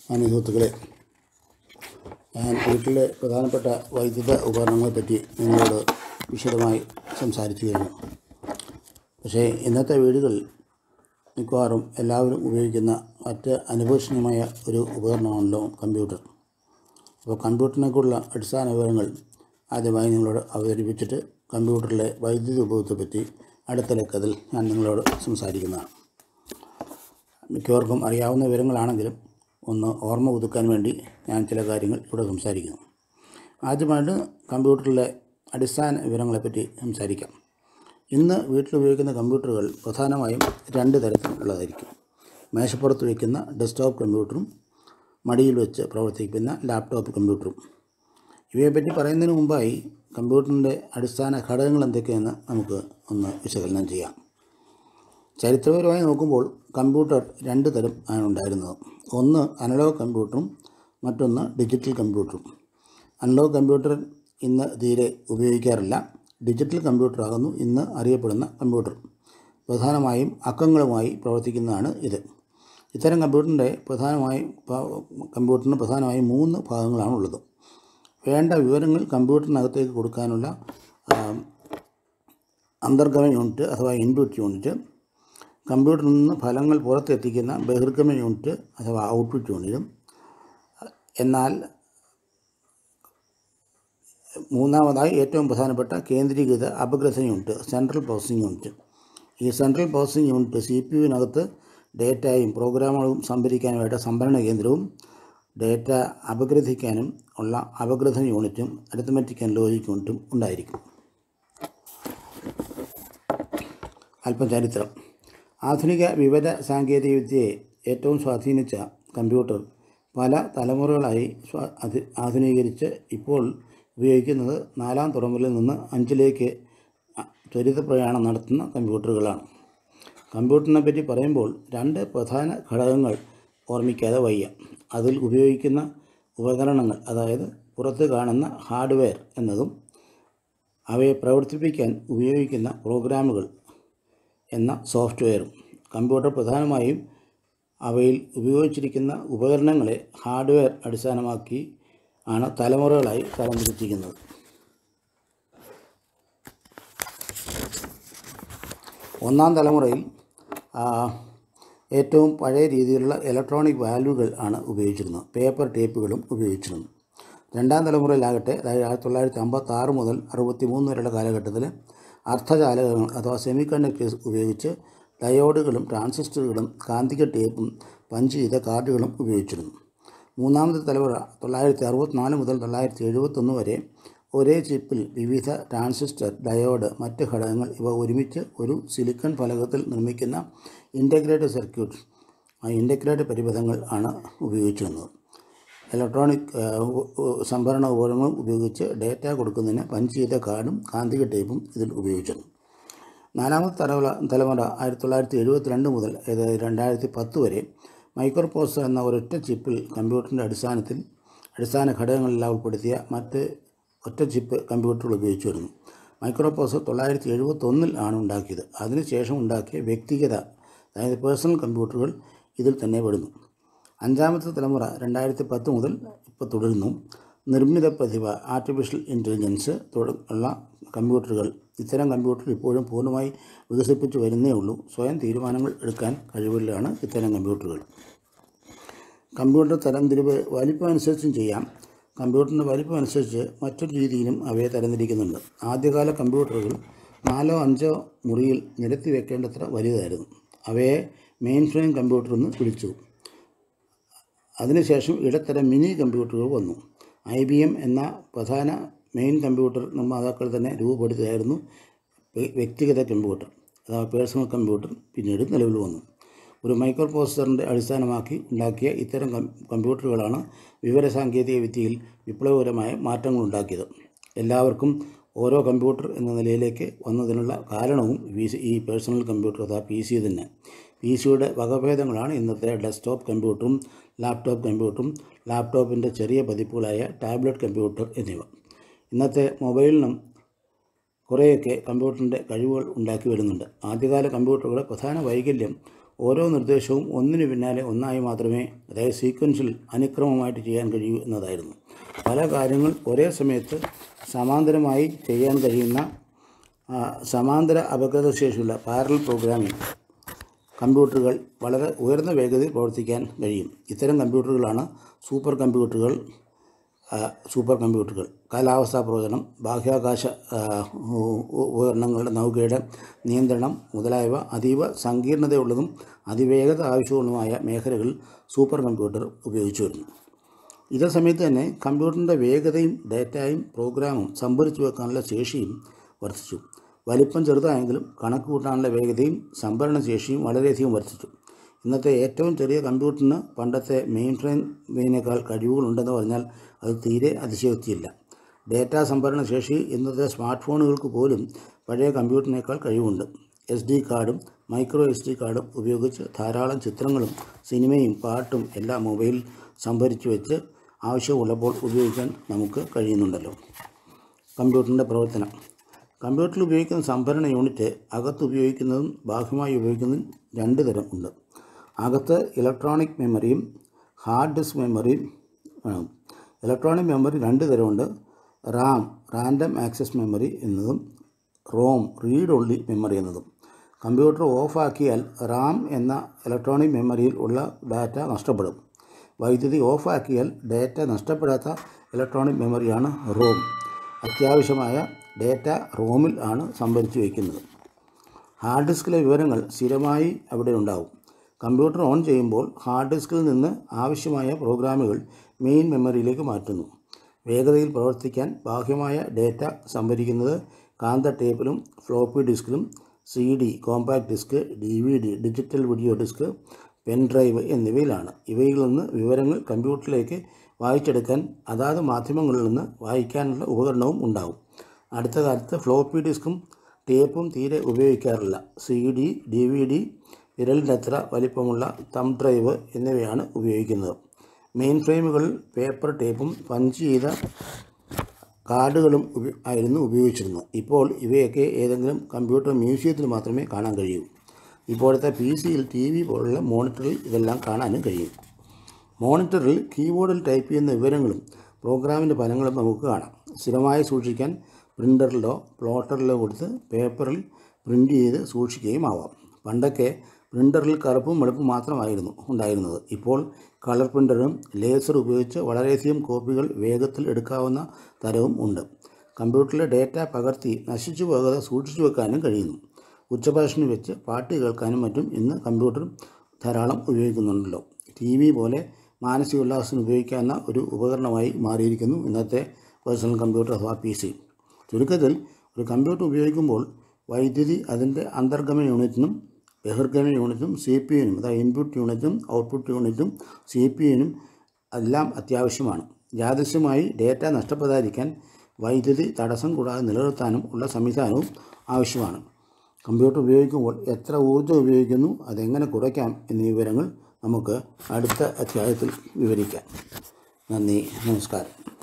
മാന്യ സുഹൃത്തുക്കളെ ഞാൻ വീട്ടിലെ പ്രധാനപ്പെട്ട വൈദ്യുത ഉപകരണങ്ങളെപ്പറ്റി നിങ്ങളോട് വിശദമായി സംസാരിച്ചു കഴിഞ്ഞു പക്ഷേ ഇന്നത്തെ വീടുകളിൽ മിക്കവാറും എല്ലാവരും ഉപയോഗിക്കുന്ന മറ്റ് അനുഭവനീയമായ ഒരു ഉപകരണമാണല്ലോ കമ്പ്യൂട്ടർ അപ്പോൾ കമ്പ്യൂട്ടറിനെക്കുറിച്ചുള്ള അടിസ്ഥാന വിവരങ്ങൾ ആദ്യമായി നിങ്ങളോട് അവതരിപ്പിച്ചിട്ട് കമ്പ്യൂട്ടറിലെ വൈദ്യുതി ഉപയോഗത്തെപ്പറ്റി അടുത്ത ലക്കത്തിൽ ഞാൻ നിങ്ങളോട് സംസാരിക്കുന്നതാണ് മിക്കവർക്കും അറിയാവുന്ന വിവരങ്ങളാണെങ്കിലും ഒന്ന് ഓർമ്മ പുതുക്കാൻ വേണ്ടി ഞാൻ ചില കാര്യങ്ങൾ ഇവിടെ സംസാരിക്കുന്നു ആദ്യമായിട്ട് കമ്പ്യൂട്ടറിലെ അടിസ്ഥാന വിവരങ്ങളെപ്പറ്റി സംസാരിക്കാം ഇന്ന് വീട്ടിൽ ഉപയോഗിക്കുന്ന കമ്പ്യൂട്ടറുകൾ പ്രധാനമായും രണ്ട് തരത്തിലുള്ളതായിരിക്കും മേശപ്പുറത്ത് വയ്ക്കുന്ന ഡെസ്ക്ടോപ്പ് കമ്പ്യൂട്ടറും മടിയിൽ വെച്ച് പ്രവർത്തിക്കുന്ന ലാപ്ടോപ്പ് കമ്പ്യൂട്ടറും ഇവയെപ്പറ്റി പറയുന്നതിന് മുമ്പായി കമ്പ്യൂട്ടറിൻ്റെ അടിസ്ഥാന ഘടകങ്ങൾ എന്തൊക്കെയെന്ന് നമുക്ക് ഒന്ന് വിശകലനം ചെയ്യാം ചരിത്രപരമായി നോക്കുമ്പോൾ കമ്പ്യൂട്ടർ രണ്ട് തരം ആണ് ഉണ്ടായിരുന്നത് ഒന്ന് അനലോഗ് കമ്പ്യൂട്ടറും മറ്റൊന്ന് ഡിജിറ്റൽ കമ്പ്യൂട്ടറും അനലോഗ് കമ്പ്യൂട്ടർ ഇന്ന് തീരെ ഉപയോഗിക്കാറില്ല ഡിജിറ്റൽ കമ്പ്യൂട്ടറാകുന്നു ഇന്ന് അറിയപ്പെടുന്ന കമ്പ്യൂട്ടർ പ്രധാനമായും അക്കങ്ങളുമായി പ്രവർത്തിക്കുന്നതാണ് ഇത് ഇത്തരം കമ്പ്യൂട്ടറിൻ്റെ പ്രധാനമായും പ- കമ്പ്യൂട്ടറിന് പ്രധാനമായും മൂന്ന് ഭാഗങ്ങളാണുള്ളത് വേണ്ട വിവരങ്ങൾ കമ്പ്യൂട്ടറിനകത്തേക്ക് കൊടുക്കാനുള്ള ആ, അന്തർഗമ യൂണിറ്റ് അഥവാ ഇൻപുട്ട് യൂണിറ്റ് കമ്പ്യൂട്ടറിൽ നിന്ന് ഫലങ്ങൾ പുറത്തെത്തിക്കുന്ന ബഹിർഗമ യൂണിറ്റ് അഥവാ ഔട്ട്പുട്ട് യൂണിറ്റും എന്നാൽ മൂന്നാമതായി ഏറ്റവും പ്രധാനപ്പെട്ട കേന്ദ്രീകൃത അപഗ്രഥന യൂണിറ്റ് സെൻട്രൽ പ്രോസസ്സിംഗ് യൂണിറ്റ് ഈ central processing unit C P യുവിനകത്ത് ഡേറ്റയും പ്രോഗ്രാമുകളും സംഭരിക്കാനുമായിട്ട് സംഭരണ കേന്ദ്രവും ഡേറ്റ അപഗ്രഥിക്കാനും ഉള്ള അപഗ്രഥന യൂണിറ്റും അരിത്തമെറ്റിക് ആൻഡ് ലോജിക് യൂണിറ്റും ഉണ്ടായിരിക്കും അല്പം ചരിത്രം ആധുനിക വിവര സാങ്കേതികവിദ്യയെ ഏറ്റവും സ്വാധീനിച്ച കമ്പ്യൂട്ടർ പല തലമുറകളായി സ്വാ അധി ആധുനീകരിച്ച് ഇപ്പോൾ ഉപയോഗിക്കുന്നത് നാലാം തലമുറയിൽ നിന്ന് അഞ്ചിലേക്ക് അ- ത്വരിത പ്രയാണം നടത്തുന്ന കമ്പ്യൂട്ടറുകളാണ് കമ്പ്യൂട്ടറിനെ പറ്റി പറയുമ്പോൾ രണ്ട് പ്രധാന ഘടകങ്ങൾ ഓർമ്മിക്കാതെ വയ്യ അതിൽ ഉപയോഗിക്കുന്ന ഉപകരണങ്ങൾ അതായത് പുറത്ത് കാണുന്ന ഹാർഡ്വെയർ എന്നതും അവയെ പ്രവർത്തിപ്പിക്കാൻ ഉപയോഗിക്കുന്ന പ്രോഗ്രാമുകൾ എന്ന സോഫ്റ്റ്വെയറും കമ്പ്യൂട്ടർ പ്രധാനമായും അവയിൽ ഉപയോഗിച്ചിരിക്കുന്ന ഉപകരണങ്ങളെ ഹാർഡ്വെയർ അടിസ്ഥാനമാക്കി ആണ് തലമുറകളായി തരംതിരിച്ചിരിക്കുന്നത് ഒന്നാം തലമുറയിൽ ആ, ഏറ്റവും പഴയ രീതിയിലുള്ള ഇലക്ട്രോണിക് വാല്വുകൾ ആണ് ഉപയോഗിച്ചിരുന്നത് പേപ്പർ ടേപ്പുകളും ഉപയോഗിച്ചിരുന്നു രണ്ടാം തലമുറയിലാകട്ടെ അതായത് ആയിരത്തി തൊള്ളായിരത്തി അമ്പത്തി ആറ് മുതൽ അറുപത്തി മൂന്ന് വരെയുള്ള കാലഘട്ടത്തിൽ അർദ്ധചാലകങ്ങൾ അഥവാ സെമി കണ്ടക്ടേഴ്സ് ഉപയോഗിച്ച് ഡയോഡുകളും ട്രാൻസിസ്റ്ററുകളും കാന്തിക ടേപ്പും പഞ്ച് ചെയ്ത കാർഡുകളും ഉപയോഗിച്ചിരുന്നു മൂന്നാമത്തെ തലമുറ തൊള്ളായിരത്തി അറുപത്തിനാല് മുതൽ തൊള്ളായിരത്തി എഴുപത്തൊന്ന് വരെ ഒരേ ചിപ്പിൽ വിവിധ ട്രാൻസിസ്റ്റർ ഡയോഡ് മറ്റ് ഘടകങ്ങൾ ഇവ ഒരുമിച്ച് ഒരു സിലിക്കൺ ഫലകത്തിൽ നിർമ്മിക്കുന്ന ഇൻ്റഗ്രേറ്റഡ് സർക്യൂട്ട് ആ ഇൻ്റഗ്രേറ്റഡ് പരിപഥങ്ങൾ ആണ് ഉപയോഗിച്ചിരുന്നത് ഇലക്ട്രോണിക് ആ, ഉ- ഉ- സംഭരണ ഉപകരണങ്ങളും ഉപയോഗിച്ച് ഡേറ്റ കൊടുക്കുന്നതിന് പഞ്ച് ചെയ്ത കാർഡും കാന്തിക ടേപ്പും ഇതിൽ ഉപയോഗിച്ചിരുന്നു നാലാമത്തെ തലമുറ തലമുറ ആയിരത്തി തൊള്ളായിരത്തി എഴുപത്തിരണ്ട് മുതൽ അതായത് രണ്ടായിരത്തി പത്ത് വരെ മൈക്രോ പ്രോസസർ എന്ന ഒരൊറ്റ ചിപ്പിൽ കമ്പ്യൂട്ടറിൻ്റെ അടിസ്ഥാനത്തിൽ അടിസ്ഥാന ഘടകങ്ങളെല്ലാം ഉൾപ്പെടുത്തിയ മറ്റ് ഒറ്റ ചിപ്പ് കമ്പ്യൂട്ടറുകൾ ഉപയോഗിച്ചു വരുന്നു മൈക്രോ പ്രോസസർ തൊള്ളായിരത്തി എഴുപത്തൊന്നിൽ ആണ് ഉണ്ടാക്കിയത് അതിനുശേഷം ഉണ്ടാക്കിയ വ്യക്തിഗത അതായത് പേഴ്സണൽ കമ്പ്യൂട്ടറുകൾ ഇതിൽ തന്നെ പെടുന്നു അഞ്ചാമത്തെ തലമുറ രണ്ടായിരത്തി പത്ത് മുതൽ ഇപ്പോൾ തുടരുന്നു നിർമ്മിത പ്രതിഭ ആർട്ടിഫിഷ്യൽ ഇൻ്റലിജൻസ് ഉള്ള കമ്പ്യൂട്ടറുകൾ ഇത്തരം കമ്പ്യൂട്ടർ ഇപ്പോഴും പൂർണ്ണമായി വികസിപ്പിച്ചു വരുന്നേ ഉള്ളൂ സ്വയം തീരുമാനങ്ങൾ എടുക്കാൻ കഴിവുള്ളതാണ് ഇത്തരം കമ്പ്യൂട്ടറുകൾ കമ്പ്യൂട്ടർ തരംതിരിവ് വലിപ്പം അനുസരിച്ചും ചെയ്യാം കമ്പ്യൂട്ടറിൻ്റെ വലിപ്പം അനുസരിച്ച് മറ്റൊരു രീതിയിലും അവയെ തരംതിരിക്കുന്നുണ്ട് ആദ്യകാല കമ്പ്യൂട്ടറുകൾ നാലോ അഞ്ചോ മുറിയിൽ നിരത്തി വെക്കേണ്ടത്ര വലുതായിരുന്നു അവയെ മെയിൻ ഫ്രെയിം കമ്പ്യൂട്ടർ എന്ന് വിളിച്ചു അതിനുശേഷം ഇടത്തരം മിനി കമ്പ്യൂട്ടറുകൾ വന്നു ഐ ബി എം എന്ന പ്രധാന മെയിൻ കമ്പ്യൂട്ടർ നിർമ്മാതാക്കൾ തന്നെ രൂപപ്പെടുത്തിയായിരുന്നു വ്യ- വ്യക്തിഗത കമ്പ്യൂട്ടർ അഥവാ പേഴ്സണൽ കമ്പ്യൂട്ടർ പിന്നീട് നിലവിൽ വന്നു ഒരു മൈക്രോ പ്രോസസ്സറിൻ്റെ അടിസ്ഥാനമാക്കി ഉണ്ടാക്കിയ ഇത്തരം കം- കമ്പ്യൂട്ടറുകളാണ് വിവരസാങ്കേതിക വിദ്യയിൽ വിപ്ലവകരമായ മാറ്റങ്ങൾ ഉണ്ടാക്കിയത് എല്ലാവർക്കും ഓരോ കമ്പ്യൂട്ടർ എന്ന നിലയിലേക്ക് വന്നതിനുള്ള കാരണവും വി സി- ഈ പേഴ്സണൽ കമ്പ്യൂട്ടർ അഥവാ പി സി തന്നെ പി സിയുടെ വകഭേദങ്ങളാണ് ഇന്നത്തെ ഡെസ്ക്ടോപ്പ് കമ്പ്യൂട്ടറും ലാപ്ടോപ്പ് കമ്പ്യൂട്ടറും ലാപ്ടോപ്പിൻ്റെ ചെറിയ പതിപ്പുകളായ ടാബ്ലറ്റ് കമ്പ്യൂട്ടർ എന്നിവ ഇന്നത്തെ മൊബൈലിനും കുറേയൊക്കെ കമ്പ്യൂട്ടറിൻ്റെ കഴിവുകൾ ഉണ്ടാക്കി വരുന്നുണ്ട് ആദ്യകാല കമ്പ്യൂട്ടറുകളുടെ പ്രധാന വൈകല്യം ഓരോ നിർദ്ദേശവും ഒന്നിനു പിന്നാലെ ഒന്നായി മാത്രമേ അതായത് സീക്വൻസിൽ അനുക്രമമായിട്ട് ചെയ്യാൻ കഴിയൂ എന്നതായിരുന്നു പല കാര്യങ്ങൾ ഒരേ സമയത്ത് സമാന്തരമായി ചെയ്യാൻ കഴിയുന്ന ആ, സമാന്തര അപഗ്രഥ ശേഷിയുള്ള പാരൽ പ്രോഗ്രാമിംഗ് കമ്പ്യൂട്ടറുകൾ വളരെ ഉയർന്ന വേഗതയിൽ പ്രവർത്തിക്കാൻ കഴിയും ഇത്തരം കമ്പ്യൂട്ടറുകളാണ് സൂപ്പർ കമ്പ്യൂട്ടറുകൾ ആ, സൂപ്പർ കമ്പ്യൂട്ടറുകൾ കാലാവസ്ഥാ പ്രവചനം ബാഹ്യാകാശ ആ, ഉ- ഉ- ഉപകരണങ്ങളുടെ നൗകയുടെ നിയന്ത്രണം മുതലായവ അതീവ സങ്കീർണതയുള്ളതും അതിവേഗത ആവശ്യവുമായ മേഖലകളിൽ സൂപ്പർ കമ്പ്യൂട്ടർ ഉപയോഗിച്ചു വരുന്നു ഇതേ സമയത്ത് തന്നെ കമ്പ്യൂട്ടറിൻ്റെ വേഗതയും ഡേറ്റയും പ്രോഗ്രാമും സംഭരിച്ചു വെക്കാനുള്ള ശേഷിയും വർദ്ധിച്ചു വലിപ്പം ചെറുതായെങ്കിലും കണക്ക് കൂട്ടാനുള്ള വേഗതയും സംഭരണ ശേഷിയും വളരെയധികം വർദ്ധിച്ചു ഇന്നത്തെ ഏറ്റവും ചെറിയ കമ്പ്യൂട്ടറിന് പണ്ടത്തെ മെയിൻ ഫ്രെയിമിനേക്കാൾ കഴിവുകളുണ്ടെന്ന് പറഞ്ഞാൽ അത് തീരെ അതിശയോക്തിയില്ല ഡേറ്റാ സംഭരണ ശേഷി ഇന്നത്തെ സ്മാർട്ട് ഫോണുകൾക്ക് പോലും പഴയ കമ്പ്യൂട്ടറിനേക്കാൾ കഴിവുണ്ട് എസ് ഡി കാർഡും മൈക്രോ എസ് ഡി കാർഡും ഉപയോഗിച്ച് ധാരാളം ചിത്രങ്ങളും സിനിമയും പാട്ടും എല്ലാം മൊബൈലിൽ സംഭരിച്ചു വെച്ച് ആവശ്യമുള്ളപ്പോൾ ഉപയോഗിക്കാൻ നമുക്ക് കഴിയുന്നുണ്ടല്ലോ കമ്പ്യൂട്ടറിൻ്റെ പ്രവർത്തനം കമ്പ്യൂട്ടറിൽ ഉപയോഗിക്കുന്ന സംഭരണ യൂണിറ്റ് അകത്ത് ഉപയോഗിക്കുന്നതും ബാഹ്യമായി ഉപയോഗിക്കുന്നതും രണ്ട് തരം ഉണ്ട് അകത്ത് ഇലക്ട്രോണിക് മെമ്മറിയും ഹാർഡ് ഡിസ്ക് മെമ്മറിയും ആണ് ഇലക്ട്രോണിക് മെമ്മറി രണ്ട് തരമുണ്ട് റാം റാൻഡം ആക്സസ് മെമ്മറി എന്നതും റോം റീഡ് ഒൺലി മെമ്മറി എന്നതും കമ്പ്യൂട്ടർ ഓഫാക്കിയാൽ റാം എന്ന ഇലക്ട്രോണിക് മെമ്മറിയിൽ ഉള്ള ഡാറ്റ നഷ്ടപ്പെടും വൈദ്യുതി ഓഫാക്കിയാൽ ഡാറ്റ നഷ്ടപ്പെടാത്ത ഇലക്ട്രോണിക് മെമ്മറിയാണ് റോം അത്യാവശ്യമായ ഡാറ്റ റോമിൽ ആണ് സംഭരിച്ചു വയ്ക്കുന്നത് ഹാർഡ് ഡിസ്കിലെ വിവരങ്ങൾ സ്ഥിരമായി അവിടെ ഉണ്ടാവും കമ്പ്യൂട്ടർ ഓൺ ചെയ്യുമ്പോൾ ഹാർഡ് ഡിസ്കിൽ നിന്ന് ആവശ്യമായ പ്രോഗ്രാമുകൾ മെയിൻ മെമ്മറിയിലേക്ക് മാറ്റുന്നു വേഗതയിൽ പ്രവർത്തിക്കാൻ ബാഹ്യമായ ഡാറ്റ സംഭരിക്കുന്നത് കാന്ത ടേപ്പിലും ഫ്ലോപ്പി ഡിസ്കിലും C D compact disc D V D digital video disc pen drive എന്നിവയിലാണ് ഇവയിൽ നിന്ന് വിവരങ്ങൾ കമ്പ്യൂട്ടറിലേക്ക് വായിച്ചെടുക്കാൻ അതാത് മാധ്യമങ്ങളിൽ നിന്ന് വായിക്കാനുള്ള ഉപകരണവും ഉണ്ടാവും അടുത്ത കാലത്ത് ഫ്ലോപ്പി ഡിസ്കും ടേപ്പും തീരെ ഉപയോഗിക്കാറില്ല C D D V D വിരലിനത്ര വലിപ്പമുള്ള തം ഡ്രൈവ് എന്നിവയാണ് ഉപയോഗിക്കുന്നത് മെയിൻ ഫ്രെയിമുകളിൽ പേപ്പർ ടേപ്പും പഞ്ച് ചെയ്ത കാർഡുകളും ഉപ- ആയിരുന്നു ഉപയോഗിച്ചിരുന്നത് ഇപ്പോൾ ഇവയൊക്കെ ഏതെങ്കിലും കമ്പ്യൂട്ടർ മ്യൂസിയത്തിൽ മാത്രമേ കാണാൻ കഴിയൂ ഇപ്പോഴത്തെ പി സിയിൽ ടി വി പോലുള്ള മോണിറ്ററിൽ ഇതെല്ലാം കാണാനും കഴിയും മോണിറ്ററിൽ കീബോർഡിൽ ടൈപ്പ് ചെയ്യുന്ന വിവരങ്ങളും പ്രോഗ്രാമിൻ്റെ ഫലങ്ങളും നമുക്ക് കാണാം സ്ഥിരമായി സൂക്ഷിക്കാൻ പ്രിൻ്ററിലോ പ്ലോട്ടറിലോ കൊടുത്ത് പേപ്പറിൽ പ്രിൻ്റ് ചെയ്ത് സൂക്ഷിക്കുകയും ആവാം പണ്ടൊക്കെ പ്രിൻ്ററിൽ കറുപ്പും വെളുപ്പും മാത്രമായിരുന്നു ഉണ്ടായിരുന്നത് ഇപ്പോൾ കളർ പ്രിൻ്ററും ലേസർ ഉപയോഗിച്ച് വളരെയധികം കോപ്പികൾ വേഗത്തിൽ എടുക്കാവുന്ന തരവും ഉണ്ട് കമ്പ്യൂട്ടറിലെ ഡേറ്റ പകർത്തി നശിച്ചു പോകാതെ സൂക്ഷിച്ചു വെക്കാനും കഴിയുന്നു ഉച്ചഭാഷണി വെച്ച് പാട്ട് കേൾക്കാനും മറ്റും ഇന്ന് കമ്പ്യൂട്ടർ ധാരാളം ഉപയോഗിക്കുന്നുണ്ടല്ലോ ടി വി പോലെ മാനസിക ഉല്ലാസത്തിന് ഉപയോഗിക്കാവുന്ന ഒരു ഉപകരണമായി മാറിയിരിക്കുന്നു ഇന്നത്തെ പേഴ്സണൽ കമ്പ്യൂട്ടർ അഥവാ പി സി ചുരുക്കത്തിൽ ഒരു കമ്പ്യൂട്ടർ ഉപയോഗിക്കുമ്പോൾ വൈദ്യുതി അതിൻ്റെ അന്തർഗമ യൂണിറ്റിനും ബഹിർഗമ യൂണിറ്റും സി പി യുനും അതായത് ഇൻപുട്ട് യൂണിറ്റും ഔട്ട്പുട്ട് യൂണിറ്റും സി പി യുനും എല്ലാം അത്യാവശ്യമാണ് യാദൃശ്യമായി ഡേറ്റ നഷ്ടപ്പെടാതിരിക്കാൻ വൈദ്യുതി തടസ്സം കൂടാതെ നിലനിർത്താനും ഉള്ള സംവിധാനവും ആവശ്യമാണ് കമ്പ്യൂട്ടർ ഉപയോഗിക്കുമ്പോൾ എത്ര ഊർജ്ജം ഉപയോഗിക്കുന്നു അതെങ്ങനെ കുറയ്ക്കാം എന്നീ വിവരങ്ങൾ നമുക്ക് അടുത്ത അധ്യായത്തിൽ വിവരിക്കാം നന്ദി നമസ്കാരം